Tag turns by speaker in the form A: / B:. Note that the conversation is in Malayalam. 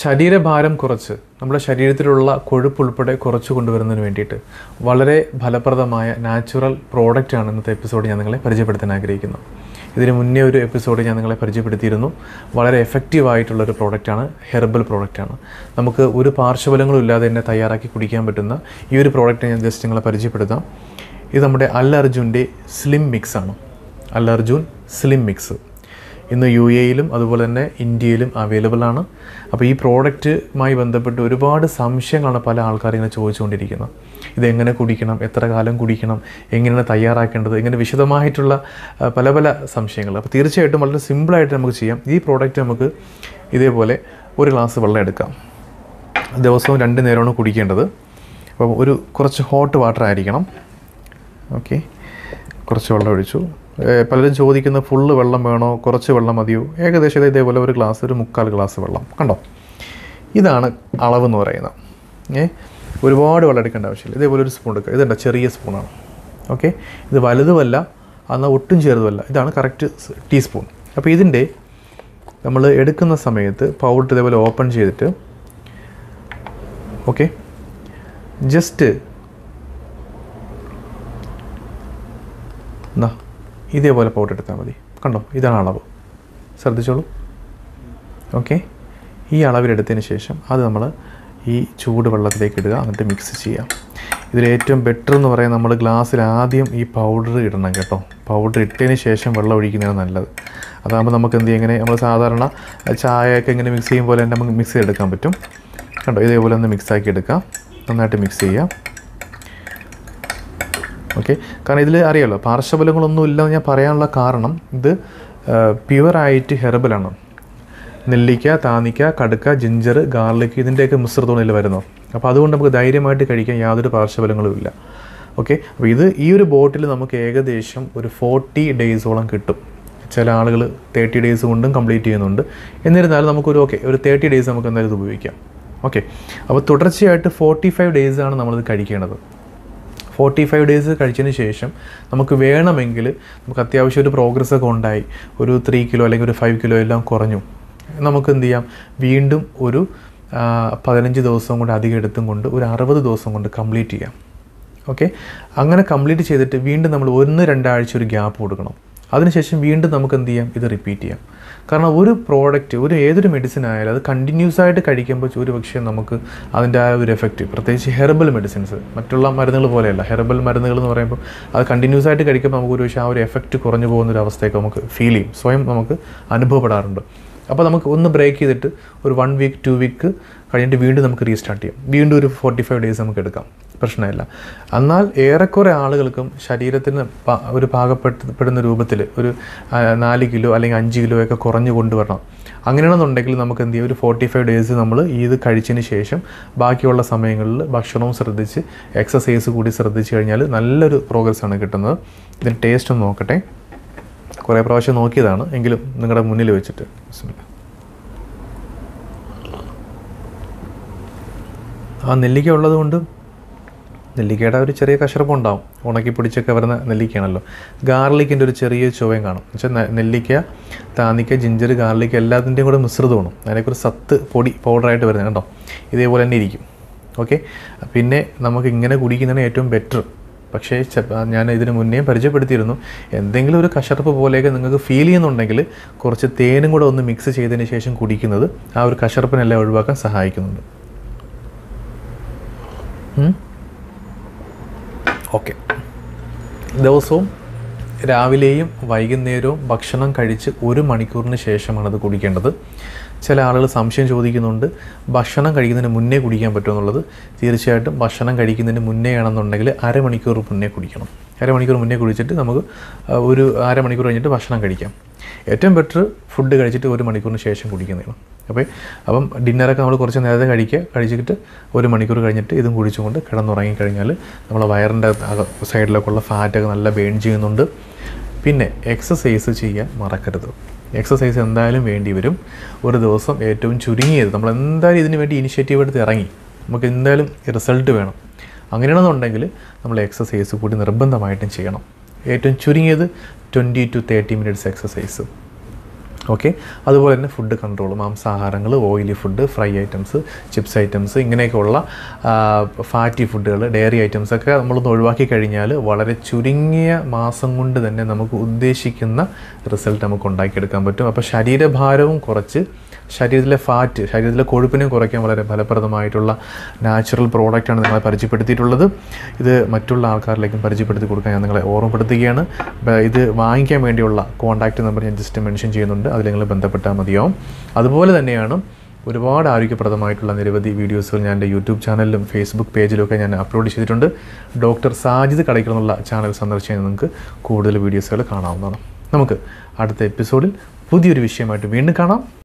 A: ശരീരഭാരം കുറച്ച് നമ്മുടെ ശരീരത്തിലുള്ള കൊഴുപ്പ് ഉൾപ്പെടെ കുറച്ച് കൊണ്ടുവരുന്നതിന് വേണ്ടിയിട്ട് വളരെ ഫലപ്രദമായ നാച്ചുറൽ പ്രോഡക്റ്റാണ് ഇന്നത്തെ എപ്പിസോഡ് ഞാൻ നിങ്ങളെ പരിചയപ്പെടുത്താൻ ആഗ്രഹിക്കുന്നു ഇതിന് മുന്നേ ഒരു എപ്പിസോഡ് ഞാൻ നിങ്ങളെ പരിചയപ്പെടുത്തിയിരുന്നു വളരെ എഫക്റ്റീവ് ആയിട്ടുള്ള ഒരു പ്രോഡക്റ്റാണ് ഹെർബൽ പ്രോഡക്റ്റാണ് നമുക്ക് ഒരു പാർശ്വഫലങ്ങളും ഇല്ലാതെ തന്നെ തയ്യാറാക്കി കുടിക്കാൻ പറ്റുന്ന ഈ ഒരു പ്രോഡക്റ്റ് ഞാൻ ജസ്റ്റ് നിങ്ങളെ പരിചയപ്പെടുത്താം ഇത് നമ്മുടെ അൽ അർജുൻ്റെ സ്ലിം മിക്സ് ആണ് അൽ അർജുൻ സ്ലിം മിക്സ് ഇന്ന് യു എയിലും അതുപോലെ തന്നെ ഇന്ത്യയിലും അവൈലബിൾ ആണ് അപ്പോൾ ഈ പ്രോഡക്റ്റുമായി ബന്ധപ്പെട്ട് ഒരുപാട് സംശയങ്ങളാണ് പല ആൾക്കാരും ഇങ്ങനെ ചോദിച്ചുകൊണ്ടിരിക്കുന്നത് ഇതെങ്ങനെ കുടിക്കണം എത്ര കാലം കുടിക്കണം എങ്ങനെയാണ് തയ്യാറാക്കേണ്ടത് ഇങ്ങനെ വിശദമായിട്ടുള്ള ആ, പല പല സംശയങ്ങൾ അപ്പോൾ തീർച്ചയായിട്ടും വളരെ സിമ്പിളായിട്ട് നമുക്ക് ചെയ്യാം ഈ പ്രോഡക്റ്റ് നമുക്ക് ഇതേപോലെ ഒരു ഗ്ലാസ് വെള്ളം എടുക്കാം ദിവസവും രണ്ട് നേരമാണ് കുടിക്കേണ്ടത് അപ്പോൾ ഒരു കുറച്ച് ഹോട്ട് വാട്ടർ ആയിരിക്കണം ഓക്കെ കുറച്ച് വെള്ളം ഒഴിച്ചു ഏഹ് പലരും ചോദിക്കുന്ന ഫുള്ള് വെള്ളം വേണോ കുറച്ച് വെള്ളം മതിയോ ഏകദേശം ഇത് ഇതേപോലെ ഒരു ഗ്ലാസ് ഒരു മുക്കാൽ ഗ്ലാസ് വെള്ളം കണ്ടോ ഇതാണ് അളവെന്ന് പറയുന്നത് ഏ ഒരുപാട് വെള്ളം എടുക്കേണ്ട ആവശ്യമില്ല ഇതേപോലെ ഒരു സ്പൂൺ എടുക്കുക ഇതുണ്ട് ചെറിയ സ്പൂണാണ് ഓക്കെ ഇത് വലുതുമല്ല എന്നാൽ ഒട്ടും ചെറുതുമല്ല ഇതാണ് കറക്റ്റ് ടീസ്പൂൺ അപ്പോൾ ഇതിൻ്റെ നമ്മൾ എടുക്കുന്ന സമയത്ത് പൗഡർ ഇതേപോലെ ഓപ്പൺ ചെയ്തിട്ട് ഓക്കെ ജസ്റ്റ് എന്നാ ഇതേപോലെ പൗഡർ എടുത്താൽ മതി കണ്ടോ ഇതാണ് അളവ് ശ്രദ്ധിച്ചോളൂ ഓക്കെ ഈ അളവിലെടുത്തതിന് ശേഷം അത് നമ്മൾ ഈ ചൂട് വെള്ളത്തിലേക്ക് ഇടുക എന്നിട്ട് മിക്സ് ചെയ്യാം ഇതിൽ ഏറ്റവും ബെറ്റർ എന്ന് പറയുന്നത് നമ്മൾ ഗ്ലാസ്സിൽ ആദ്യം ഈ പൗഡർ ഇടണം കേട്ടോ പൗഡർ ഇട്ടതിന് ശേഷം വെള്ളം ഒഴിക്കുന്നതാണ് നല്ലത് അതാകുമ്പോൾ നമുക്ക് എന്ത് ചെയ്യും ഇങ്ങനെ നമ്മൾ സാധാരണ ചായയൊക്കെ ഇങ്ങനെ മിക്സ് ചെയ്യും പോലെ തന്നെ നമുക്ക് മിക്സ് ചെയ്തെടുക്കാൻ പറ്റും കണ്ടോ ഇതേപോലെ ഒന്ന് മിക്സ് ആക്കി എടുക്കാം നന്നായിട്ട് മിക്സ് ചെയ്യാം ഓക്കെ കാരണം ഇതിൽ അറിയാലോ പാർശ്വഫലങ്ങളൊന്നും ഇല്ലെന്ന് ഞാൻ പറയാനുള്ള കാരണം ഇത് പ്യുവറായിട്ട് ഹെർബലാണ് നെല്ലിക്ക താനിക്ക കടുക്ക ജിഞ്ചർ ഗാർലിക് ഇതിൻ്റെയൊക്കെ മിശ്രിതമാണ് ഇതിൽ വരുന്നത് അപ്പോൾ അതുകൊണ്ട് നമുക്ക് ധൈര്യമായിട്ട് കഴിക്കാൻ യാതൊരു പാർശ്വഫലങ്ങളും ഇല്ല ഓക്കെ അപ്പോൾ ഇത് ഈ ഒരു ബോട്ടിൽ നമുക്ക് ഏകദേശം ഒരു ഫോർട്ടി ഡേയ്സോളം കിട്ടും ചില ആളുകൾ തേർട്ടി ഡേയ്സ് കൊണ്ടും കംപ്ലീറ്റ് ചെയ്യുന്നുണ്ട് എന്നിരുന്നാലും നമുക്കൊരു ഓക്കെ ഒരു തേർട്ടി ഡേയ്സ് നമുക്ക് എന്തായാലും ഇത് ഉപയോഗിക്കാം ഓക്കെ അപ്പോൾ തുടർച്ചയായിട്ട് ഫോർട്ടി ഫൈവ് ഡേയ്സാണ് നമ്മളിത് കഴിക്കേണ്ടത് ഫോർട്ടി ഫൈവ് ഡേയ്സ് കഴിച്ചതിന് ശേഷം നമുക്ക് വേണമെങ്കിൽ നമുക്ക് അത്യാവശ്യം ഒരു പ്രോഗ്രസ് ഒക്കെ ഉണ്ടായി ഒരു ത്രീ കിലോ അല്ലെങ്കിൽ ഒരു ഫൈവ് കിലോ എല്ലാം കുറഞ്ഞു നമുക്ക് എന്ത് ചെയ്യാം വീണ്ടും ഒരു ആ, പതിനഞ്ച് ദിവസം കൊണ്ട് അധികം എടുത്തും കൊണ്ട് ഒരു അറുപത് ദിവസം കൊണ്ട് കംപ്ലീറ്റ് ചെയ്യാം ഓക്കെ അങ്ങനെ കംപ്ലീറ്റ് ചെയ്തിട്ട് വീണ്ടും നമ്മൾ ഒന്ന് രണ്ടാഴ്ച ഒരു ഗ്യാപ്പ് കൊടുക്കണം അതിനുശേഷം വീണ്ടും നമുക്ക് എന്ത് ചെയ്യാം ഇത് റിപ്പീറ്റ് ചെയ്യാം കാരണം ഒരു പ്രോഡക്റ്റ് ഒരു ഏതൊരു മെഡിസിൻ ആയാലും അത് കണ്ടിന്യൂസ് ആയിട്ട് കഴിക്കുമ്പോൾ ഒരു പക്ഷേ നമുക്ക് അതിൻ്റെ ആ ഒരു എഫക്റ്റ് പ്രത്യേകിച്ച് ഹെർബൽ മെഡിസിൻസ് മറ്റുള്ള മരുന്നുകൾ പോലെയല്ല ഹെർബൽ മരുന്നുകൾ എന്ന് പറയുമ്പോൾ അത് കണ്ടിന്യൂസ് ആയിട്ട് കഴിക്കുമ്പോൾ നമുക്ക് ഒരു പക്ഷേ ആ ഒരു എഫക്റ്റ് കുറഞ്ഞു പോകുന്ന ഒരു അവസ്ഥയൊക്കെ നമുക്ക് ഫീൽ ചെയ്യും സ്വയം നമുക്ക് അനുഭവപ്പെടാറുണ്ട് അപ്പോൾ നമുക്ക് ഒന്ന് ബ്രേക്ക് ചെയ്തിട്ട് ഒരു വൺ വീക്ക് ടു വീക്ക് കഴിഞ്ഞിട്ട് വീണ്ടും നമുക്ക് റീസ്റ്റാർട്ട് ചെയ്യാം വീണ്ടും ഒരു ഫോർട്ടി ഫൈവ് ഡേയ്സ് നമുക്ക് എടുക്കാം പ്രശ്നമില്ല എന്നാൽ ഏറെക്കുറെ ആളുകൾക്കും ശരീരത്തിന് പ- ഒരു പാകപ്പെടുന്ന രൂപത്തിൽ ഒരു ആ, നാല് കിലോ അല്ലെങ്കിൽ അഞ്ച് കിലോ ഒക്കെ കുറഞ്ഞു കൊണ്ടുവരണം അങ്ങനെയാണെന്നുണ്ടെങ്കിൽ നമുക്ക് എന്ത് ചെയ്യാം ഒരു ഫോർട്ടി ഫൈവ് ഡേയ്സ് നമ്മൾ ഇത് കഴിച്ചതിന് ശേഷം ബാക്കിയുള്ള സമയങ്ങളിൽ ഭക്ഷണവും ശ്രദ്ധിച്ച് എക്സസൈസ് കൂടി ശ്രദ്ധിച്ച് കഴിഞ്ഞാൽ നല്ലൊരു പ്രോഗ്രസ് ആണ് കിട്ടുന്നത് ഇതിന് ടേസ്റ്റ് ഒന്ന് നോക്കട്ടെ കുറേ പ്രാവശ്യം നോക്കിയതാണ് എങ്കിലും നിങ്ങളുടെ മുന്നിൽ വെച്ചിട്ട് ബിസ്മില്ല ആ നെല്ലിക്ക ഉള്ളത് കൊണ്ട് നെല്ലിക്കയുടെ ഒരു ചെറിയ കശർപ്പുണ്ടാവും ഉണക്കി പിടിച്ചൊക്കെ വരുന്ന നെല്ലിക്കയാണല്ലോ ഗാർലിക്കിൻ്റെ ഒരു ചെറിയ ചുവയും കാണും എന്നുവെച്ചാൽ നെ- നെല്ലിക്ക താനിക്ക ജിഞ്ചർ ഗാർലിക് എല്ലാത്തിൻ്റെയും കൂടെ മിശ്രിതമാണ് അതിനൊക്കെ ഒരു സത്ത് പൊടി പൗഡറായിട്ട് വരുന്നത് കണ്ടോ ഇതേപോലെ തന്നെ ഇരിക്കും ഓക്കെ പിന്നെ നമുക്ക് ഇങ്ങനെ കുടിക്കുന്നതാണ് ഏറ്റവും ബെറ്റർ പക്ഷേ ചെ- ഞാൻ ഇതിന് മുന്നേ പരിചയപ്പെടുത്തിയിരുന്നു എന്തെങ്കിലും ഒരു കശർപ്പ് പോലെയൊക്കെ നിങ്ങൾക്ക് ഫീൽ ചെയ്യുന്നുണ്ടെങ്കിൽ കുറച്ച് തേനും കൂടെ ഒന്ന് മിക്സ് ചെയ്തതിന് ശേഷം കുടിക്കുന്നത് ആ ഒരു കശർപ്പിനെല്ലാം ഒഴിവാക്കാൻ സഹായിക്കുന്നുണ്ട് ഓക്കെ ദിവസവും രാവിലെയും വൈകുന്നേരവും ഭക്ഷണം കഴിച്ച് ഒരു മണിക്കൂറിന് ശേഷമാണ് അത് കുടിക്കേണ്ടത് ചില ആളുകൾ സംശയം ചോദിക്കുന്നുണ്ട് ഭക്ഷണം കഴിക്കുന്നതിന് മുന്നേ കുടിക്കാൻ പറ്റുമോ എന്നുള്ളത് തീർച്ചയായിട്ടും ഭക്ഷണം കഴിക്കുന്നതിന് മുന്നേ ആണെന്നുണ്ടെങ്കിൽ അരമണിക്കൂർ മുന്നേ കുടിക്കണം അരമണിക്കൂർ മുന്നേ കുടിച്ചിട്ട് നമുക്ക് ആ, ഒരു അരമണിക്കൂർ കഴിഞ്ഞിട്ട് ഭക്ഷണം കഴിക്കാം ഏറ്റവും ബെറ്റർ ഫുഡ് കഴിച്ചിട്ട് ഒരു മണിക്കൂറിന് ശേഷം കുടിക്കുന്നതാണ് അപ്പോൾ അപ്പം ഡിന്നറൊക്കെ നമ്മൾ കുറച്ച് നേരത്തെ കഴിക്കുക കഴിച്ചിട്ട് ഒരു മണിക്കൂർ കഴിഞ്ഞിട്ട് ഇതും കുടിച്ചുകൊണ്ട് കിടന്നുറങ്ങി കഴിഞ്ഞാൽ നമ്മളെ വയറിൻ്റെ സൈഡിലൊക്കെയുള്ള ഫാറ്റൊക്കെ നല്ല ബേൺ ചെയ്യുന്നുണ്ട് പിന്നെ എക്സസൈസ് ചെയ്യാൻ മറക്കരുത് എക്സസൈസ് എന്തായാലും വേണ്ടി വരും ഒരു ദിവസം ഏറ്റവും ചുരുങ്ങിയത് നമ്മൾ എന്തായാലും ഇതിന് വേണ്ടി ഇനിഷ്യേറ്റീവ് എടുത്ത് ഇറങ്ങി നമുക്ക് എന്തായാലും റിസൾട്ട് വേണം അങ്ങനെയാണെന്നുണ്ടെങ്കിൽ നമ്മൾ എക്സസൈസ് കൂടി നിർബന്ധമായിട്ടും ചെയ്യണം ഏറ്റവും ചുരുങ്ങിയത് twenty two thirty minutes exercise okay അതുപോലെ തന്നെ ഫുഡ് കൺട്രോൾ മാംസാഹാരങ്ങൾ oily food fry items chips items ഇങ്ങനെയൊക്കെയുള്ള ഫാറ്റി ഫുഡുകൾ ഡയറി ഐറ്റംസ് ഒക്കെ നമ്മളൊന്ന് ഒഴിവാക്കി കഴിഞ്ഞാൽ വളരെ ചുരുങ്ങിയ മാസം കൊണ്ട് തന്നെ നമുക്ക് ഉദ്ദേശിക്കുന്ന റിസൾട്ട് നമുക്ക് ഉണ്ടാക്കിയെടുക്കാൻ പറ്റും അപ്പോൾ ശരീരഭാരവും കുറച്ച് ശരീരത്തിലെ ഫാറ്റ് ശരീരത്തിലെ കൊഴുപ്പിനെയും കുറയ്ക്കാൻ വളരെ ഫലപ്രദമായിട്ടുള്ള നാച്ചുറൽ പ്രോഡക്റ്റാണ് നിങ്ങളെ പരിചയപ്പെടുത്തിയിട്ടുള്ളത് ഇത് മറ്റുള്ള ആൾക്കാരിലേക്കും പരിചയപ്പെടുത്തി കൊടുക്കാൻ ഞാൻ നിങ്ങളെ ഓർമ്മപ്പെടുത്തുകയാണ് ബ- ഇത് വാങ്ങിക്കാൻ വേണ്ടിയുള്ള കോൺടാക്റ്റ് നമ്പർ ഞാൻ ജസ്റ്റ് മെൻഷൻ ചെയ്യുന്നുണ്ട് അതിൽ നിങ്ങൾ ബന്ധപ്പെട്ടാൽ മതിയാവും അതുപോലെ തന്നെയാണ് ഒരുപാട് ആരോഗ്യപ്രദമായിട്ടുള്ള നിരവധി വീഡിയോസുകൾ ഞാൻ എൻ്റെ യൂട്യൂബ് ചാനലിലും ഫേസ്ബുക്ക് പേജിലും ഒക്കെ ഞാൻ അപ്ലോഡ് ചെയ്തിട്ടുണ്ട് ഡോക്ടർ സാജിദ് കടയ്ക്കൽ എന്നുള്ള ചാനൽ സന്ദർശിച്ചാൽ നിങ്ങൾക്ക് കൂടുതൽ വീഡിയോസുകൾ കാണാവുന്നതാണ് നമുക്ക് അടുത്ത എപ്പിസോഡിൽ പുതിയൊരു വിഷയമായിട്ട് വീണ്ടും കാണാം